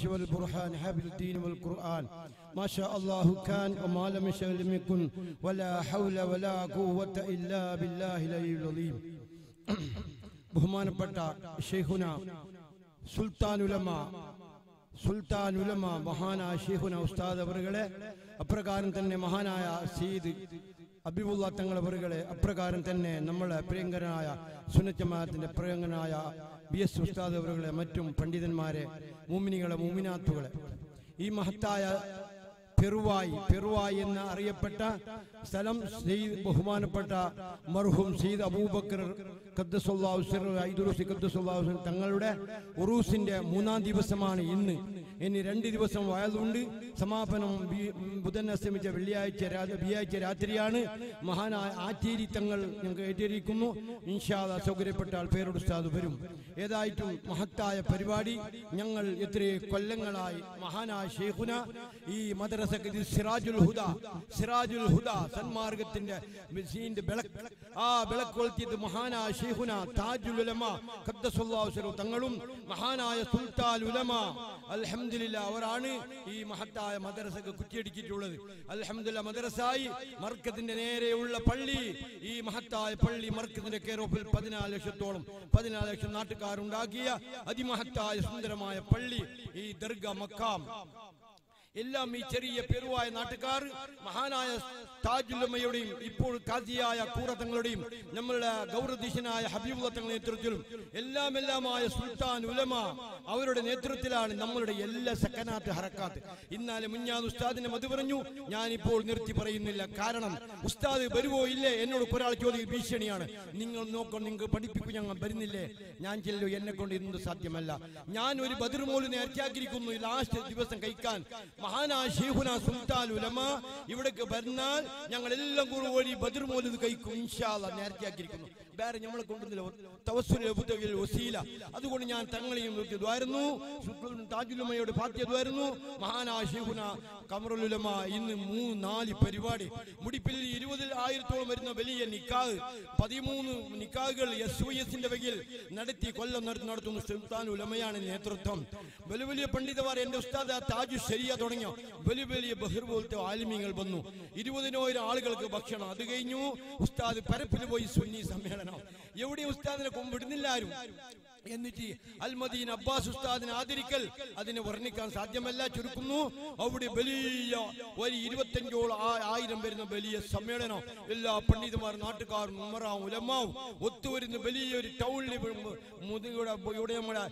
والبرهان حبل الدين والقرآن ما شاء الله كان وما لم يشاء لم يكن ولا حول ولا قوة إلا بالله العلي العظيم ബഹുമാനപ്പെട്ട ഷെയ്ഖുന സുൽത്താൻ ഉലമ സുൽത്താൻ ഉലമ മഹാനായ ഷെയ്ഖുന ഉസ്താദ് അവറുകളെ അപ്രകാരം തന്നെ മഹാനായ സീദ് അബിബുള്ള തങ്ങൾ അവറുകളെ അപ്രകാരം തന്നെ നമ്മളെ പ്രിയങ്കരനായ സുന്നജമാഅത്തിന്റെ പ്രിയങ്കരനായ ബി എസ് ഉസ്താദ് അവറുകളെ മറ്റും പണ്ഡിതന്മാരെ മൂമിനികളെ മൂമിനാത്തുകളെ ഈ മഹത്തായ പെറുവായി പെറുവായി എന്ന് അറിയപ്പെട്ട സ്ഥലം സെയ്ദ് ബഹുമാനപ്പെട്ട മർഹൂം സെയ്ദ് അബൂബക്കർ ഖദ്ദസുല്ലാഹു സിർ ഐദുറുസി ഖദ്ദസുല്ലാഹു സിർ തങ്ങളുടെ ഉറൂസിന്റെ മൂന്നാം ദിവസമാണ് ഇന്ന് ഇനി രണ്ട് ദിവസം വയലുണ്ട് സമാപനം ബി- ബുധൻ അസ്തമിച്ച വെള്ളിയാഴ്ച രാ- വ്യാഴാഴ്ച രാത്രിയാണ് മഹാനായ ആറ്റേരി തങ്ങൾ ഞങ്ങൾക്ക് ഏറ്റിരിക്കുന്നു ഇൻഷാദ സൗകര്യപ്പെട്ടാൽ പേരോട് ഉസ്താദ് വരും ഏതായിട്ടും മഹത്തായ പരിപാടി ഞങ്ങൾ എത്രയോ കൊല്ലങ്ങളായി മഹാനായ ഷെയ്ഖുന ഈ മദ്രസക്ക് ഇത് സിറാജുൽ ഹുദ സിറാജുൽ ഹുദ സന്മാർഗത്തിന്റെ മിസീന്റെ വിളക്ക് ആ വിളക്ക് കൊളുത്തിയത് മഹാനായ ഷെയ്ഖുന താജുൽ ഉലമ ഖദ്ദസുല്ലാഹു സിറു തങ്ങളും മഹാനായ സുൽത്താൻ ഉലമ അൽഹംദുലില്ലാ അവരാണ് ഈ മഹത്തായ മദ്രസക്ക് കുറ്റിയടിച്ചിട്ടുള്ളത് അൽഹംദുലില്ലാ മദ്രസായി മർക്കത്തിന്റെ നേരെയുള്ള പള്ളി ഈ മഹത്തായ പള്ളി മർക്കത്തിന്റെ കെയറോഫിൽ പതിനാല് ലക്ഷത്തോളം പതിനാല് ലക്ഷം നാട്ടുകാരുണ്ടാക്കിയ അതിമഹത്തായ സുന്ദരമായ പള്ളി ഈ ദർഗ മക്കാം എല്ലാം ഈ ചെറിയ പെരുവായ നാട്ടുകാർ മഹാനായ താജുല്ലമ്മയുടെയും ഇപ്പോൾ കാസിയായ കൂറത്തങ്ങളുടെയും നമ്മളുടെ ഗൗരവധീശനായ ഹബീബുള്ള തങ്ങളുടെ നേതൃത്വത്തിലും എല്ലാം എല്ലാമായ സുൽത്താൻ ഉലമ അവരുടെ നേതൃത്വത്തിലാണ് നമ്മളുടെ എല്ലാ സക്കനാത്ത് ഹറക്കാത്ത് ഇന്നാലെ മുഞ്ഞാന്ന് ഉസ്താദിന്റെ മതി പറഞ്ഞു ഞാനിപ്പോൾ നിർത്തി പറയുന്നില്ല കാരണം ഉസ്താദ് വരുവോ ഇല്ലേ എന്നോട് ഒരാൾ ചോദിക്കും ഭീഷണിയാണ് നിങ്ങൾ നോക്കണം നിങ്ങൾക്ക് പഠിപ്പിക്കും ഞങ്ങൾ വരുന്നില്ലേ ഞാൻ ചെല്ലു എന്നെ കൊണ്ട് ഇന്ന് സാധ്യമല്ല ഞാൻ ഒരു ബദർമോല് നേർച്ചയാക്കിയിരിക്കുന്നു ഈ ലാസ്റ്റ് ദിവസം കഴിക്കാൻ മഹാനായ ഷെയ്ഖുന സുൽത്താൻ ഉലമ ഇവിടേക്ക് വരുന്നാൽ ഞങ്ങൾ എല്ലാം കൂടി ഓടി ബദർമോല് ഇത് കഴിക്കും ഇൻഷാല്ല നേർച്ചയാക്കിയിരിക്കുന്നു വേറെ നമ്മളെ കൊണ്ടുവന്നില്ല തവസ്സുൽ അബുദയിൽ വസീല അതുകൊണ്ട് ഞാൻ തങ്ങളെയും ദ്വാരുന്നു താജുലുമയോട് ഫാത്യദ്വാരുന്നു മഹാനായ ഷെയ്ഖുന കമറുലുലമ ഇന്ന് മൂന്ന് നാല് പരിപാടി മുടിപ്പിൽ ഇരുപതിൽ ആയിരത്തോളം വരുന്ന വലിയ നിക്കാഹ് പതിമൂന്ന് നിക്കാഹുകൾ എസ് യു എസിന്റെ വകയിൽ നടത്തി കൊല്ലം നടത്തി നടത്തുന്ന സുൽത്താൻ ഉലമയാണ് നേതൃത്വം വലിയ വലിയ പണ്ഡിതമാർ എന്റെ ഉസ്താദ് താജു ശരിയ തുടങ്ങിയ വലിയ വലിയ ബഹിർ പോലത്തെ ആലിമ്യങ്ങൾ വന്നു ഇരുപതിനായിരം ആളുകൾക്ക് ഭക്ഷണം അത് കഴിഞ്ഞു ഉസ്താദ് പരപ്പിൽ പോയി സുന്നി സമ്മേളനം എവിടെ ഉസ്താദിനെ കൊമ്പിടുന്നില്ല ആരും എന്നിട്ട് അൽമദീൻ അബ്ബാസ് ഉസ്താദിനെ ആദരിക്കൽ അതിനെ വർണ്ണിക്കാൻ സാധ്യമല്ല ചുരുക്കുന്നു അവിടെ വലിയ ഒരു ഇരുപത്തഞ്ചോളം ആ- ആയിരം വരുന്ന വലിയ സമ്മേളനം എല്ലാ പണ്ഡിതന്മാരും നാട്ടുകാരും ഉമറാവും ഉലമാവും ഒത്തുവരുന്ന വലിയൊരു ടൗണിൽ മുതുകയുടെ ഇവിടെ നമ്മുടെ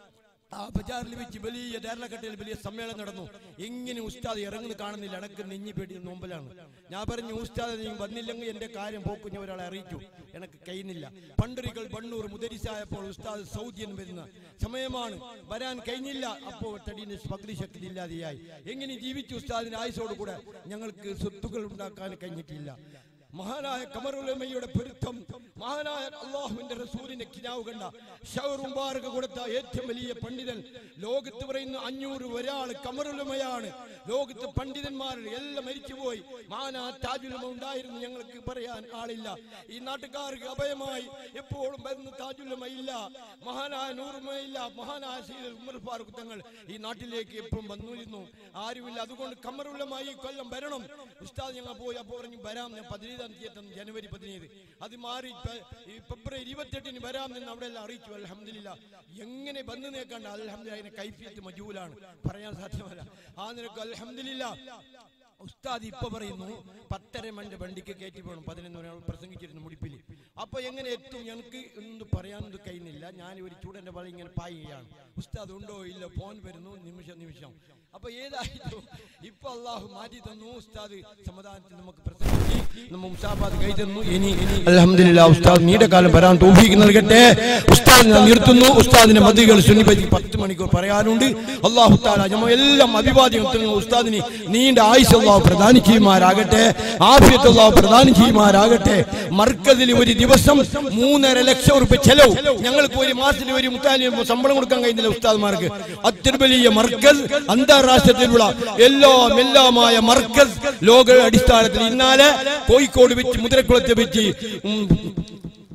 ആ ബജാറിൽ വെച്ച് വലിയ ദേർലക്കട്ടയിൽ വലിയ സമ്മേളനം നടന്നു എങ്ങനെ ഉസ്താദ് ഇറങ്ങുന്നത് കാണുന്നില്ല എനക്ക് നെഞ്ഞി പേടി നോമ്പലാണ് ഞാൻ പറഞ്ഞു ഉസ്താദ് നീ വന്നില്ലെങ്കിൽ എന്റെ കാര്യം പോക്കുഞ്ഞ ഒരാളെ അറിയിച്ചു എനക്ക് കഴിയുന്നില്ല പണ്ടറികൾ ബണ്ണൂർ മുദരിസായപ്പോൾ ഉസ്താദ് സൗദിയൻ വരുന്ന സമയമാണ് വരാൻ കഴിഞ്ഞില്ല അപ്പോൾ തടീന്റെ പകുതി ശക്തി ഇല്ലാതെയായി എങ്ങനെ ജീവിച്ചു ഉസ്താദിന്റെ ആയുസോട് കൂടെ ഞങ്ങൾക്ക് സ്വത്തുക്കൾ ഉണ്ടാക്കാൻ കഴിഞ്ഞിട്ടില്ല മഹാനായ കമറുലമയുടെ പൊരുത്തം മഹാനായ അള്ളാഹുവിന്റെ റസൂലിന്റെ കിനാവ് കണ്ട ഷൗർ മുബാറക് കൊടുത്ത ഏറ്റവും വലിയ പണ്ഡിതൻ ലോകത്ത് പറയുന്ന അഞ്ഞൂറ് ഒരാൾ കമറുലമയാണ് ലോകത്ത് പണ്ഡിതന്മാർ എല്ലാം മരിച്ചുപോയി മഹാനാ താജുലമ ഉണ്ടായിരുന്നു ഞങ്ങൾക്ക് പറയാൻ ആളില്ല ഈ നാട്ടുകാർക്ക് അഭയമായി എപ്പോഴും വരുന്ന താജുലമ ഇല്ല മഹാനായ നൂറുമ ഇല്ല മഹാനായ സീദ് ഉമർ ഫാറൂഖ് തങ്ങൾ ഈ നാട്ടിലേക്ക് എപ്പോഴും വന്നിരുന്നു ആരുമില്ല അതുകൊണ്ട് കമറുലമായി ഈ കൊല്ലം വരണം ഉസ്താദ് ഞങ്ങൾ പോയി അപ്പോൾ പറഞ്ഞു വരാം ഞാൻ പതിനേഴാം തീയതി എത്തും ജനുവരി പതിനേഴ് അത് മാറി ഇപ്പ- ഈ ഫെബ്രുവരി ഇരുപത്തെട്ടിന് വരാം എന്ന് അവിടെ എല്ലാം അറിയിച്ചു അലഹമില്ല എങ്ങനെ വന്നു നേക്കണ്ട അലഹമില്ല അതിന്റെ കൈഫിയത്ത് മജൂലാണ് പറയാൻ സാധ്യമല്ല ആ നിനക്ക് അലഹമില്ല ഉസ്താദ് ഇപ്പൊ പറയുന്നു പത്തര മണിന്റെ വണ്ടിക്ക് കയറ്റി പോകണം പതിനൊന്ന് ഒരാൾ പ്രസംഗിച്ചിരുന്നു മുടിപ്പിൽ അപ്പൊ എങ്ങനെ എത്തും ഞങ്ങൾക്ക് എന്ത് പറയാനൊന്നും കഴിയുന്നില്ല ഞാൻ ഒരു ചൂടന്റെ വള ഇങ്ങനെ പായുകയാണ് ഉസ്താദ് ഉണ്ടോ ഇല്ല ഫോൺ വരുന്നു നിമിഷം നിമിഷം അപ്പൊ ഏതായിട്ടും ഇപ്പൊ അള്ളാഹു മാറ്റി തന്നു ഉസ്താദ് സമാധാനത്തിൽ നമുക്ക് പ്രസംഗിച്ച് നമ്മ മുസാബാദ് കൈ തന്നു ഇനി അലഹമില്ല ഉസ്താദ് നീണ്ട കാലം വരാൻ തോഫീക്ക് നൽകട്ടെ ഉസ്താദ് ഞാൻ നിർത്തുന്നു ഉസ്താദിന്റെ മതികൾ സുന്നിപ്പറ്റി പത്ത് മണിക്കൂർ പറയാനുണ്ട് അള്ളാഹു താല നമ്മ എല്ലാം അഭിവാദ്യം തന്നു ഉസ്താദിന് നീണ്ട ആയുസ് അള്ളാഹു പ്രദാനം ചെയ്യുമാറാകട്ടെ ആഫിയത്ത് അള്ളാഹു പ്രദാനം ചെയ്യുമാറാകട്ടെ മർക്കതിൽ ഒരു ദിവസം മൂന്നര ലക്ഷം റുപ്യ ചെലവ് ഞങ്ങൾക്ക് ഒരു മാസത്തിൽ ഒരു മുത്താലി ശമ്പളം കൊടുക്കാൻ കഴിയുന്നില്ല ഉസ്താദ്മാർക്ക് അത്ര വലിയ മർക്കസ് അന്താരാഷ്ട്രത്തിലുള്ള എല്ലാം എല്ലാമായ മർക്കസ് ലോക അടിസ്ഥാനത്തിൽ ഇന്നാലെ കോഴിക്കോട് വെച്ച് മുദ്രക്കുളത്തെ വെച്ച് ഉം,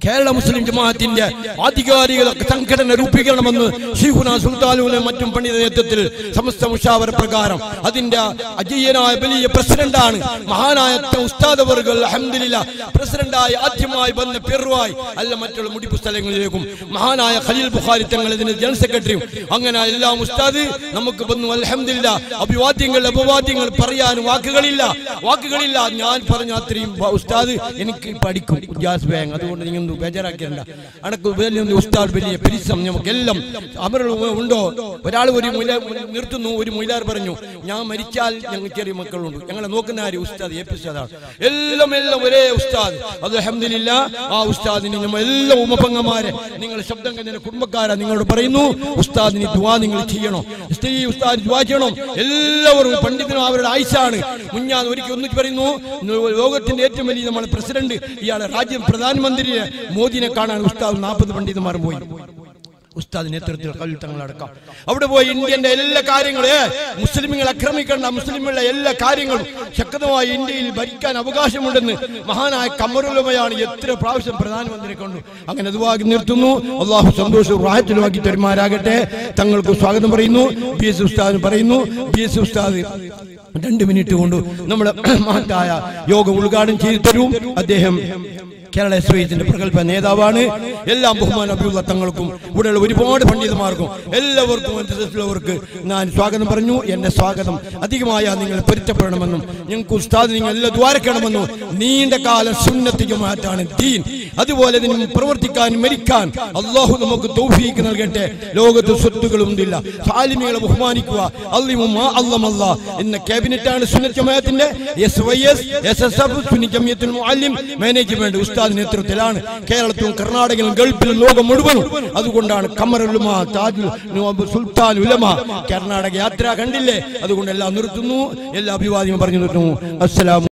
കേരള മുസ്ലിം ജമാഅത്തിന്റെ ആധികാരിക സംഘടന രൂപീകരണമെന്ന് ഷീഖുന സുൽത്താനുലും മറ്റും പണ്ഡിത നേതൃത്വത്തിൽ സമസ്ത മുഷാവര പ്രകാരം അതിന്റെ അജയ്യനായ വലിയ പ്രസിഡന്റാണ് മഹാനായ ഉസ്താദ് അവർകൾ അഹമ്മദില്ല പ്രസിഡന്റായി ആദ്യമായി വന്ന പെറുവായി അല്ല മറ്റുള്ള മുടിപ്പ് സ്ഥലങ്ങളിലേക്കും മഹാനായ ഖലീൽ ബുഖാരി തങ്ങൾ ഇതിന് ജനറൽ സെക്രട്ടറിയും അങ്ങനെ എല്ലാം ഉസ്താദ് നമുക്ക് വന്നു അലഹമില്ല അഭിവാദ്യങ്ങൾ അപവാദ്യങ്ങൾ പറയാൻ വാക്കുകളില്ല വാക്കുകളില്ല ഞാൻ പറഞ്ഞ അത്രയും വ- ഉസ്താദ് എനിക്ക് പഠിക്കും ഗ്യാസ് ബാങ്ക് അതുകൊണ്ട് നിങ്ങൾ ഒന്നും ബേജാറാക്കിയണ്ട അനക്ക് വലിയ ഒരു ഉസ്താദ് വലിയ പരിശ്രമം നമുക്കെല്ലാം അവർ ഉണ്ടോ ഒരാൾ ഒരു മുല നിർത്തുന്നു ഒരു മുയിലാർ പറഞ്ഞു ഞാൻ മരിച്ചാൽ ഞങ്ങൾ ചെറിയ മക്കളുണ്ട് ഞങ്ങളെ നോക്കുന്ന ആര് ഉസ്താദ് എ പി ഉസ്താദാണ് എല്ലാം എല്ലാം ഒരേ ഉസ്താദ് അത് അഹമ്മദില്ല ആ ഉസ്താദിന് നമ്മൾ എല്ലാ ഉമപങ്ങന്മാരെ നിങ്ങൾ ശബ്ദം കഴിഞ്ഞ കുടുംബക്കാരെ നിങ്ങളോട് പറയുന്നു ഉസ്താദിന് ദുവാ നിങ്ങൾ ചെയ്യണം സ്ത്രീ ഉസ്താദ് ദുവാ ചെയ്യണം എല്ലാവരും പണ്ഡിതനും അവരുടെ ആയിഷാണ് മുഞ്ഞാൻ ഒരിക്കൽ ഒന്നിച്ച് പറയുന്നു ലോകത്തിന്റെ ഏറ്റവും വലിയ നമ്മുടെ പ്രസിഡന്റ് ഇയാളെ രാജ്യം പ്രധാനമന്ത്രിയെ മോദിനെ കാണാൻ ഉസ്താദ് നാൽപ്പത് പണ്ഡിതന്മാരും പോയി ഉസ്താദ് നേതൃത്വത്തിൽ കവിൽ തങ്ങളടക്കാം അവിടെ പോയി ഇന്ത്യന്റെ എല്ലാ കാര്യങ്ങളും ഏ, മുസ്ലിമുകൾ ആക്രമിക്കേണ്ട മുസ്ലിമുകളുടെ എല്ലാ കാര്യങ്ങളും ശക്തമായി ഇന്ത്യയിൽ ഭരിക്കാൻ അവകാശമുണ്ടെന്ന് മഹാനായ കമറുലമയാണ് എത്ര പ്രാവശ്യം പ്രധാനമന്ത്രി കണ്ടു അങ്ങനെ അതുവാക്കി നിർത്തുന്നു അള്ളാഹു സന്തോഷവും റാഹത്തിലുമാക്കി തരുമാരാകട്ടെ തങ്ങൾക്ക് സ്വാഗതം പറയുന്നു ബി എസ് ഉസ്താദ് പറയുന്നു ബി എസ് ഉസ്താദ് രണ്ട് മിനിറ്റ് കൊണ്ട് നമ്മുടെ മഹത്തായ യോഗം ഉദ്ഘാടനം ചെയ്തു തരും അദ്ദേഹം കേരള എസ് വൈ എസിന്റെ പ്രഗത്ഭ നേതാവാണ് എല്ലാം ബഹുമാന അഭിയുള്ള തങ്ങൾക്കും ഇവിടെയുള്ള ഒരുപാട് പണ്ഡിതന്മാർക്കും എല്ലാവർക്കും ഉള്ളവർക്ക് ഞാൻ സ്വാഗതം പറഞ്ഞു എന്റെ സ്വാഗതം അധികമായ നിങ്ങൾ പൊരുത്തപ്പെടണമെന്നും ഞങ്ങൾക്ക് ഉസ്താദ് നിങ്ങൾ എല്ലാം ദ്വാരക്കണമെന്നും നീണ്ട കാലം സുന്നത്തി ജമാഅത്താണ് ദീൻ അതുപോലെ ഇതിന് പ്രവർത്തിക്കാൻ മരിക്കാൻ അള്ളാഹു നമുക്ക് തൗഫീക്ക് നൽകട്ടെ ലോകത്ത് സ്വത്തുകളും ഇല്ല സാലിമികളെ ബഹുമാനിക്കുക അള്ളിമും അള്ളമല്ല എന്ന ക്യാബിനറ്റാണ് സുന്നത്ത് ജമാഅത്തിന്റെ S Y S S S F സുന്നി ജമിയത്തുൽ മുഅല്ലിം മാനേജ്മെന്റ് ഉസ്താദ് നേതൃത്വത്തിലാണ് കേരളത്തിലും കർണാടകയിലും ഗൾഫിലും ലോകം മുഴുവനും അതുകൊണ്ടാണ് കമറുലുമ താജുൽ നവാബ് സുൽത്താൻ ഉലമ കർണാടക യാത്ര കണ്ടില്ലേ അതുകൊണ്ട് എല്ലാം നിർത്തുന്നു എല്ലാ അഭിവാദ്യവും പറഞ്ഞു നിർത്തുന്നു അസ്സലാമു